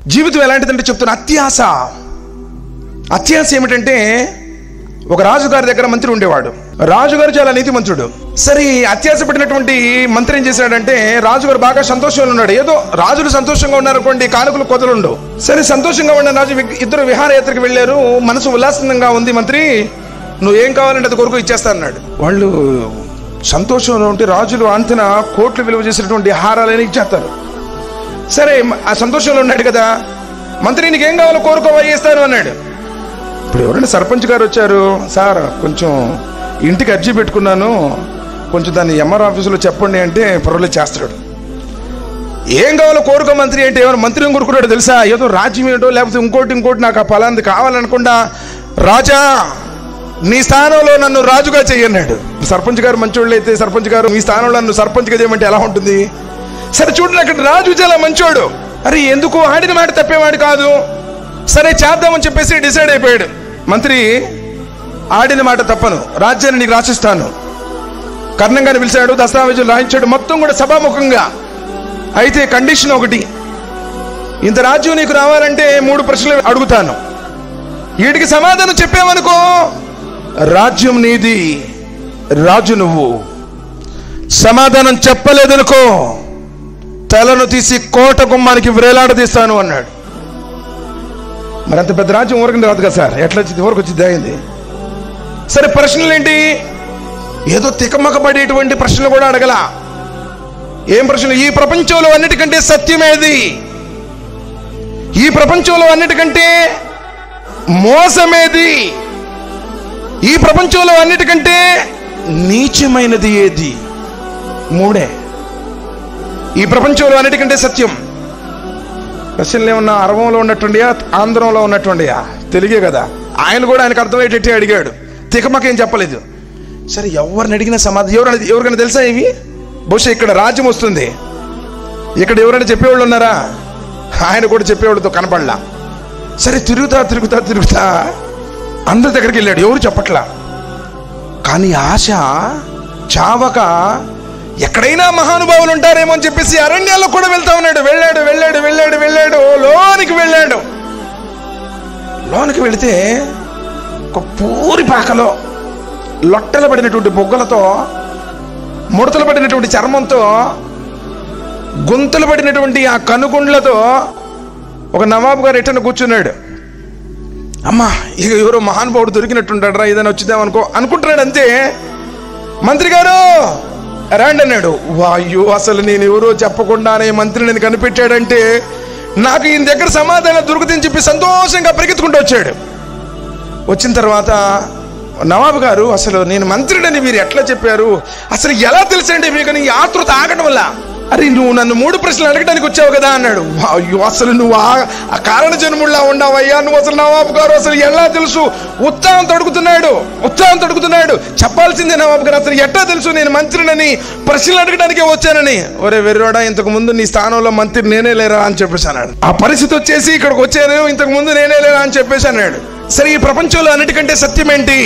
జీవితం ఎలాంటిదంటే చెప్తున్నా అత్యాస అత్యాస ఏమిటంటే ఒక రాజుగారి దగ్గర మంత్రి ఉండేవాడు రాజుగారు చాలా నీతిమంతుడు సరే ఈ అత్యాస పడినటువంటి మంత్రి ఏం చేశాడంటే రాజుగారు బాగా సంతోషంగా ఉన్నాడు ఏదో రాజులు సంతోషంగా ఉన్నారనుకోండి కానుకలు కొదలుండు సరే సంతోషంగా ఉన్న రాజు వి- ఇద్దరు విహారయాత్రకు వెళ్ళారు మనసు ఉల్లాసంగా ఉంది మంత్రి నువ్వు ఏం కావాలంటే అది కొరకు ఇచ్చేస్తా అన్నాడు వాళ్ళు సంతోషంలో ఉంటే రాజులు అంతన కోట్లు విలువ చేసినటువంటి హారాలని ఇచ్చేస్తారు సరే మ- ఆ సంతోషంలో ఉన్నాడు కదా మంత్రి నీకేం కావాలో కోరుకోవా చేస్తాను అన్నాడు ఇప్పుడు ఎవరైనా సర్పంచ్ గారు వచ్చారు సార్ కొంచెం ఇంటికి అర్జీ పెట్టుకున్నాను కొంచెం దాన్ని ఎంఆర్ ఆఫీసులో చెప్పండి అంటే పర్వాలేదు చేస్తాడు ఏం కావాలో కోరుకో మంత్రి అంటే ఎవరు మంత్రి ఏం కోరుకున్నాడు తెలుసా ఏదో రాజ్యం ఏంటో లేకపోతే ఇంకోటి ఇంకోటి నాకు ఆ ఫలాంది కావాలనుకుండా రాజా నీ స్థానంలో నన్ను రాజుగా చెయ్యన్నాడు సర్పంచ్ గారు మంచోళ్ళు అయితే సర్పంచ్ గారు మీ స్థానంలో నన్ను సర్పంచ్గా చేయమంటే ఎలా ఉంటుంది సరే చూడండి అక్కడ రాజు చాలా మంచోడు అరే ఎందుకు ఆడిన మాట తప్పేవాడు కాదు సరే చేద్దామని చెప్పేసి డిసైడ్ అయిపోయాడు మంత్రి ఆడిన మాట తప్పను రాజ్యాన్ని నీకు రాసిస్తాను కర్ణంగాని పిలిచాడు దస్తావేజులు రాయించాడు మొత్తం కూడా సభాముఖంగా అయితే కండిషన్ ఒకటి ఇంత రాజ్యం నీకు రావాలంటే మూడు ప్రశ్నలు అడుగుతాను వీటికి సమాధానం చెప్పావనుకో రాజ్యం నీది రాజు నువ్వు సమాధానం చెప్పలేదనుకో తలను తీసి కోట గుమ్మానికి వ్రేలాడదీస్తాను అన్నాడు మరి అంత పెద్ద రాజ్యం ఊరికి రాదు కదా సార్ ఎట్లా వచ్చింది ఊరికి వచ్చింది అయింది సరే ప్రశ్నలు ఏంటి ఏదో తికమకబడేటువంటి ప్రశ్నలు కూడా అడగల ఏం ప్రశ్నలు ఈ ప్రపంచంలో అన్నిటికంటే సత్యమేది ఈ ప్రపంచంలో అన్నిటికంటే మోసమేది ఈ ప్రపంచంలో అన్నిటికంటే నీచమైనది ఏది మూడే ఈ ప్రపంచంలో అన్నిటికంటే సత్యం ప్రశ్నలు ఏమన్నా అరవంలో ఉన్నట్టుండియా ఆంధ్రంలో ఉన్నట్టుండియా తెలుగే కదా ఆయన కూడా ఆయనకు అర్థమయ్యేటట్టే అడిగాడు తికమకేం చెప్పలేదు సరే ఎవరిని అడిగిన సమాధానం ఎవరైనా ఎవరికైనా తెలుసా ఇవి బహుశా ఇక్కడ రాజ్యం వస్తుంది ఇక్కడ ఎవరైనా చెప్పేవాళ్ళు ఉన్నారా ఆయన కూడా చెప్పేవాళ్ళతో కనపడలా సరే తిరుగుతా తిరుగుతా తిరుగుతా అందరి దగ్గరికి వెళ్ళాడు ఎవరు చెప్పట్లా కానీ ఆశ చావక ఎక్కడైనా మహానుభావులు ఉంటారేమో అని చెప్పేసి అరణ్యాల్లో కూడా వెళ్తా ఉన్నాడు వెళ్ళాడు వెళ్ళాడు వెళ్ళాడు వెళ్ళాడు లోనికి వెళ్ళాడు లోనికి వెళితే ఒక పూరి పాకలో లొట్టలు పడినటువంటి బొగ్గలతో ముడతలు పడినటువంటి చర్మంతో గుంతలు పడినటువంటి ఆ కనుగుండ్లతో ఒక నవాబు గారు ఎట్టన కూర్చున్నాడు అమ్మా ఇక ఎవరో మహానుభావుడు దొరికినట్టుంటాడరా ఏదైనా వచ్చిద్దామనుకో అనుకుంటున్నాడు అంతే మంత్రి గారు రండి అన్నాడు వాయు అసలు నేను ఎవరో చెప్పకుండానే మంత్రి నేను కనిపెట్టాడంటే నాకు ఈయన దగ్గర సమాధానం దొరుకుతుందని చెప్పి సంతోషంగా పరిగెత్తుకుంటూ వచ్చాడు వచ్చిన తర్వాత నవాబు గారు అసలు నేను మంత్రిని మీరు ఎట్లా చెప్పారు అసలు ఎలా తెలుసండి మీకు నీ ఆతృత ఆగడం వల్ల అరే నువ్వు నన్ను మూడు ప్రశ్నలు అడగడానికి వచ్చావు కదా అన్నాడు అయ్యో అసలు నువ్వు ఆ ఆ కారణ జన్ముల్లా ఉన్నావయ్యా నువ్వు అసలు నవాబు గారు అసలు ఎలా తెలుసు ఉత్సాహం తడుగుతున్నాడు ఉత్సాహం తడుగుతున్నాడు చెప్పాల్సిందే నవాబు గారు అసలు ఎట్లా తెలుసు నేను మంత్రినని ప్రశ్నలు అడగడానికే వచ్చానని ఒరే వెర్రోడా ఇంతకు ముందు నీ స్థానంలో మంత్రి నేనే లేరా అని చెప్పేసి అన్నాడు ఆ పరిస్థితి వచ్చేసి ఇక్కడికి వచ్చాను ఇంతకు ముందు నేనే లేరా అని చెప్పేసి అన్నాడు సరే ఈ ప్రపంచంలో అన్నిటికంటే సత్యం ఏంటి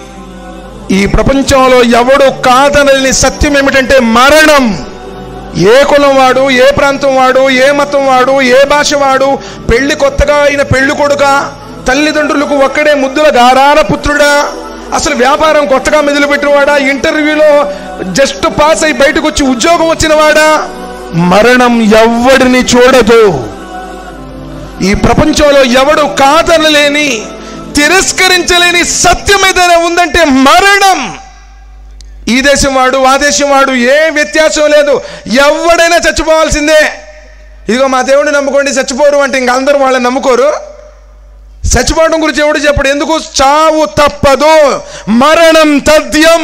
ఈ ప్రపంచంలో ఎవడు కాదనని సత్యం ఏమిటంటే మరణం ఏ కులం వాడు ఏ ప్రాంతం వాడు ఏ మతం వాడు ఏ భాష వాడు పెళ్లి కొత్తగా అయిన పెళ్లి కొడుక తల్లిదండ్రులకు ఒక్కడే ముద్దుల గారాన పుత్రుడా అసలు వ్యాపారం కొత్తగా మొదలుపెట్టినవాడా ఇంటర్వ్యూలో జస్ట్ పాస్ అయి బయటకు వచ్చి ఉద్యోగం వచ్చినవాడా మరణం ఎవ్వడిని చూడదు ఈ ప్రపంచంలో ఎవడు కాదనలేని తిరస్కరించలేని సత్యం ఏదైనా ఉందంటే మరణం ఈ దేశం వాడు ఆ దేశం వాడు ఏ వ్యత్యాసం లేదు ఎవడైనా చచ్చిపోవాల్సిందే ఇదిగో మా దేవుడిని నమ్ముకోండి చచ్చిపోరు అంటే ఇంక అందరూ వాళ్ళని నమ్ముకోరు చచ్చిపోవడం గురించి ఎవడు చెప్పడు ఎందుకు చావు తప్పదు మరణం తథ్యం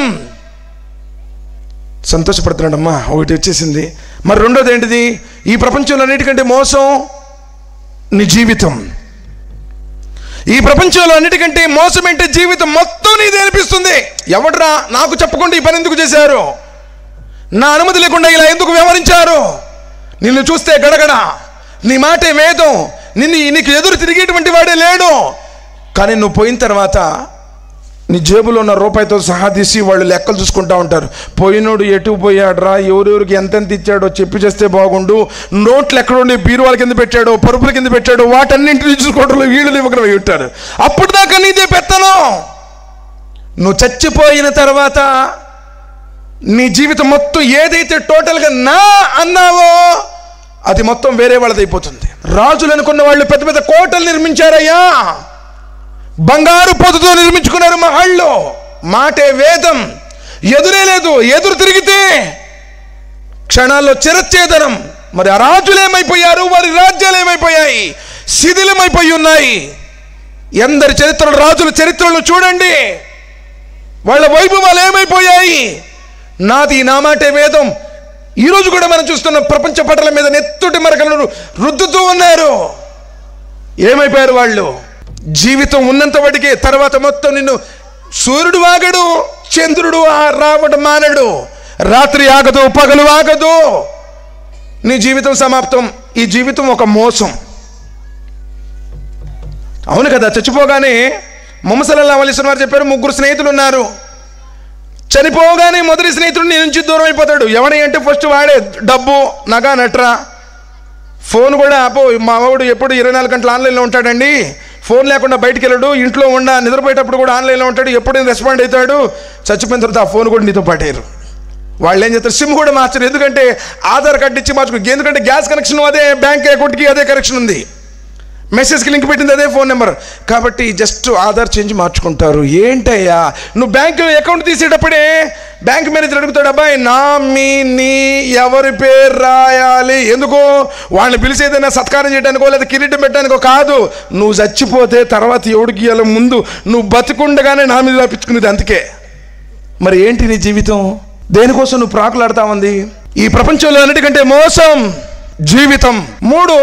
సంతోషపడుతున్నాడమ్మా ఒకటి వచ్చేసింది మరి రెండోది ఏంటిది ఈ ప్రపంచంలో అన్నిటికంటే మోసం నీ జీవితం ఈ ప్రపంచంలో అన్నిటికంటే మోసం ఏంటి జీవితం మొత్తం నీది అనిపిస్తుంది ఎవడ్రా నాకు చెప్పకుండా ఈ పని ఎందుకు చేశారు నా అనుమతి లేకుండా ఇలా ఎందుకు వ్యవహరించారు నిన్ను చూస్తే గడగడ నీ మాటే వేదం నిన్ను నీకు ఎదురు తిరిగేటువంటి వాడే లేడు కానీ నువ్వు పోయిన తర్వాత నీ జేబులో ఉన్న రూపాయితో సహా తీసి వాళ్ళు లెక్కలు చూసుకుంటా ఉంటారు పోయినోడు ఎటు పోయాడ్రా ఎవరెవరికి ఎంతెంత ఇచ్చాడో చెప్పి చేస్తే బాగుండు నోట్లు ఎక్కడుండి బీరువాల కింద పెట్టాడో పరుపుల కింద పెట్టాడో వాటన్నింటినీ చూసుకోవడంలో వీళ్ళు ఇవ్వకరం ఉంటారు అప్పుడు దాకా నీదే పెత్తనం నువ్వు చచ్చిపోయిన తర్వాత నీ జీవితం మొత్తం ఏదైతే టోటల్గా నా అన్నావో అది మొత్తం వేరే వాళ్ళది అయిపోతుంది రాజులు అనుకున్న వాళ్ళు పెద్ద పెద్ద కోటలు నిర్మించారయ్యా బంగారు పొదుతో నిర్మించుకున్నారు మహళ్ళు మాటే వేదం ఎదురే లేదు ఎదురు తిరిగితే క్షణాల్లో చిరచ్ఛేదనం మరి ఆ రాజులు ఏమైపోయారు వారి రాజ్యాలు ఏమైపోయాయి శిథిలమైపోయి ఉన్నాయి ఎందరి చరిత్రలు రాజుల చరిత్రలు చూడండి వాళ్ళ వైభవాలు ఏమైపోయాయి నాది నా మాటే వేదం ఈరోజు కూడా మనం చూస్తున్న ప్రపంచ పటల మీద నెత్తుటి మరకలను రుద్దుతూ ఉన్నారు ఏమైపోయారు వాళ్ళు జీవితం ఉన్నంత వాటికి తర్వాత మొత్తం నిన్ను సూర్యుడు ఆగడు చంద్రుడు ఆ- రావడం మానడు రాత్రి ఆగదు పగలు ఆగదు నీ జీవితం సమాప్తం ఈ జీవితం ఒక మోసం అవును కదా చచ్చిపోగానే ముమ్మసలల్లా వలిసిన వారు చెప్పారు ముగ్గురు స్నేహితులు ఉన్నారు చనిపోగానే మొదటి స్నేహితుడు నీ నుంచి దూరం అయిపోతాడు ఎవడి అంటే ఫస్ట్ వాడే డబ్బు నగ నట్రా ఫోన్ కూడా అపో మా వాడు ఎప్పుడు ఇరవై నాలుగు గంటలు ఆన్లైన్లో ఉంటాడండి ఫోన్ లేకుండా బయటికి వెళ్ళడు ఇంట్లో ఉండ నిద్రపోయేటప్పుడు కూడా ఆన్లైన్లో ఉంటాడు ఎప్పుడు రెస్పాండ్ అవుతాడు చచ్చిపోయిన తర్వాత ఆ ఫోన్ కూడా నీతో పట్టేరు వాళ్ళు ఏం చేస్తారు సిమ్ కూడా మార్చరు ఎందుకంటే ఆధార్ కార్డు ఇచ్చి మార్చుకో ఎందుకంటే గ్యాస్ కనెక్షన్ అదే బ్యాంక్ అకౌంట్కి అదే కనెక్షన్ ఉంది మెసేజ్కి లింక్ పెట్టింది అదే ఫోన్ నెంబర్ కాబట్టి జస్ట్ ఆధార్ చేంజ్ మార్చుకుంటారు ఏంటయ్యా నువ్వు బ్యాంక్ అకౌంట్ తీసేటప్పుడే బ్యాంక్ మేనేజర్ అడుగుతాడు అబ్బాయి నా మీ నీ ఎవరి పేరు రాయాలి ఎందుకు వాళ్ళని పిలిచి ఏదైనా సత్కారం చేయడానికో లేదా కిరీటం పెట్టడానికో కాదు నువ్వు చచ్చిపోతే తర్వాత ఎవడికి ఇవ్వాలి ముందు నువ్వు బతికుండగానే నా మీద రాపించుకునేది అందుకే మరి ఏంటి నీ జీవితం దేనికోసం నువ్వు ప్రాకులాడుతా ఉంది ఈ ప్రపంచంలో అన్నిటికంటే మోసం జీవితం మూడు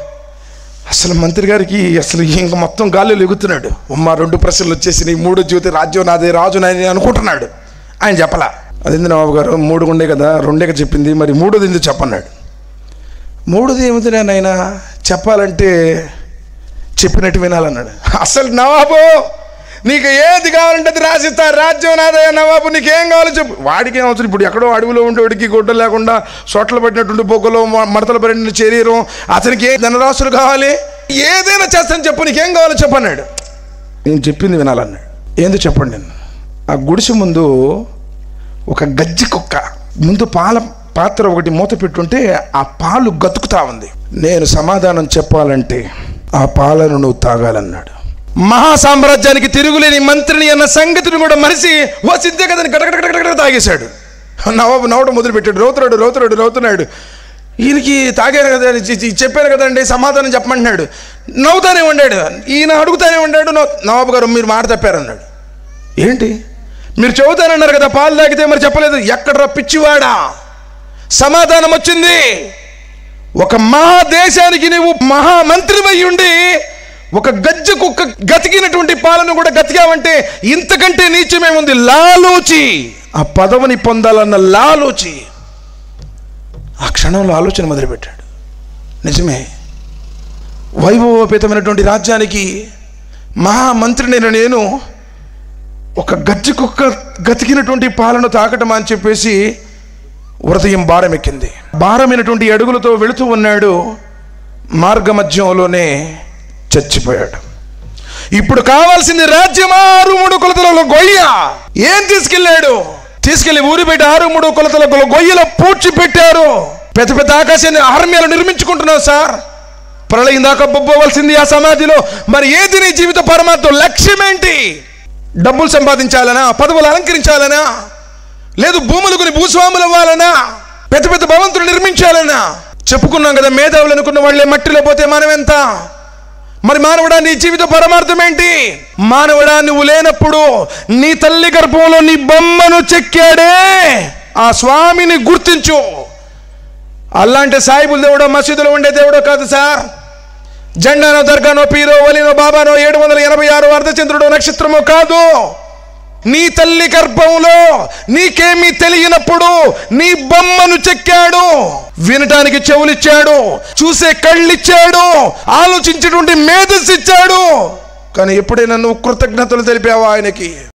అసలు మంత్రి గారికి అసలు ఇంక మొత్తం గాలిలో ఎగుతున్నాడు అమ్మ రెండు ప్రశ్నలు వచ్చేసి మూడో జీవితం రాజ్యం నాదే రాజు నాది అనుకుంటున్నాడు ఆయన చెప్పలా అదేంది నవాబు గారు మూడు ఉండే కదా రెండే కదా చెప్పింది మరి మూడోది ఎందుకు చెప్పన్నాడు మూడోది ఏమిటి నాయన చెప్పాలంటే చెప్పినట్టు వినాలన్నాడు అసలు నవాబు నీకు ఏది కావాలంటే అది రాసిస్తా రాజ్యం నాదయ్య నవాబు నీకేం కావాలో చెప్పు వాడికి ఏం అవసరం ఇప్పుడు ఎక్కడో అడవిలో ఉండేవాడికి గుడ్డలు లేకుండా సొట్టలు పట్టినటువంటి బొగ్గలు మ- మడతలు పడిన శరీరం అతనికి ఏ ధనరాశులు కావాలి ఏదైనా చేస్తాను చెప్పు నీకేం కావాలో చెప్పన్నాడు నేను చెప్పింది వినాలన్నాడు ఏందో చెప్పండి నేను ఆ గుడిసె ముందు ఒక గజ్జి కుక్క ముందు పాల పాత్ర ఒకటి మూత పెట్టుంటే ఆ పాలు గతుకుతా ఉంది నేను సమాధానం చెప్పాలంటే ఆ పాలను నువ్వు తాగాలన్నాడు మహా సామ్రాజ్యానికి తిరుగులేని మంత్రిని అన్న సంగతిని కూడా మరిసి ఓ సిద్ధే కదని గడగడగడగడ తాగేశాడు నవాబు నవ్వడం మొదలుపెట్టాడు రోతున్నాడు రోతున్నాడు రోతున్నాడు ఈయనకి తాగాను కదా అని చె- చె- చెప్పాను కదండి సమాధానం చెప్పమంటున్నాడు నవ్వుతానే ఉండాడు ఈయన అడుగుతానే ఉండాడు నవ్వు- నవాబు గారు మీరు మాట తప్పారన్నాడు ఏంటి మీరు చెబుతానన్నారు కదా పాలు తాగితే మరి చెప్పలేదు ఎక్కడ పిచ్చివాడా సమాధానం వచ్చింది ఒక మహాదేశానికి నువ్వు మహామంత్రివై ఉండి ఒక గజ్జ కుక్క గతికినటువంటి పాలను కూడా గతికావంటే ఇంతకంటే నీచమేముంది లాలూచి ఆ పదవిని పొందాలన్న లాలూచి ఆ క్షణంలో ఆలోచన మొదలుపెట్టాడు నిజమే వైభవోపేతమైనటువంటి రాజ్యానికి మహామంత్రిని నేను ఒక గజ్జి కుక్క గతికినటువంటి పాలను తాకటం అని చెప్పేసి హృదయం భారమెక్కింది భారమైనటువంటి అడుగులతో వెళుతూ ఉన్నాడు మార్గమధ్యంలోనే చచ్చిపోయాడు ఇప్పుడు కావాల్సింది రాజ్యం ఆరు మూడు కొలతలలో గొయ్య ఏం తీసుకెళ్ళాడు తీసుకెళ్లి ఊరి బయట ఆరు మూడు కొలతల గొ- గొయ్యలో పూడ్చి పెట్టారు పెద్ద పెద్ద ఆకాశాన్ని ఆర్మీలు నిర్మించుకుంటున్నావు సార్ ప్రళయం దాకా బొబ్బవలసింది ఆ సమాధిలో మరి ఏది నీ జీవిత పరమార్థం లక్ష్యం ఏంటి డబ్బులు సంపాదించాలనా పదవులు అలంకరించాలనా లేదు భూములు కొని భూస్వాములు అవ్వాలనా పెద్ద పెద్ద భవంతులు నిర్మించాలనా చెప్పుకున్నాం కదా మేధావులు అనుకున్న వాళ్ళే మట్టిలో పోతే మనం ఎంత మరి మానవుడా నీ జీవిత పరమార్థం ఏంటి మానవుడా నువ్వు లేనప్పుడు నీ తల్లి గర్భంలో నీ బొమ్మను చెక్కాడే ఆ స్వామిని గుర్తించు అలాంటి సాయిబుల్ దేవుడో మసీదులో ఉండే దేవుడో కాదు సార్ జెండానో దర్గానో పీరో వలినో బాబానో ఏడు వందల ఎనభై ఆరు అర్ధచంద్రుడో నక్షత్రమో కాదు నీ తల్లి గర్భంలో నీకేమీ తెలియనప్పుడు నీ బొమ్మను చెక్కాడు వినటానికి చెవులిచ్చాడు చూసే కళ్ళిచ్చాడు ఆలోచించేటువంటి మేధస్సు ఇచ్చాడు కానీ ఎప్పుడైనా నువ్వు కృతజ్ఞతలు తెలిపావా ఆయనకి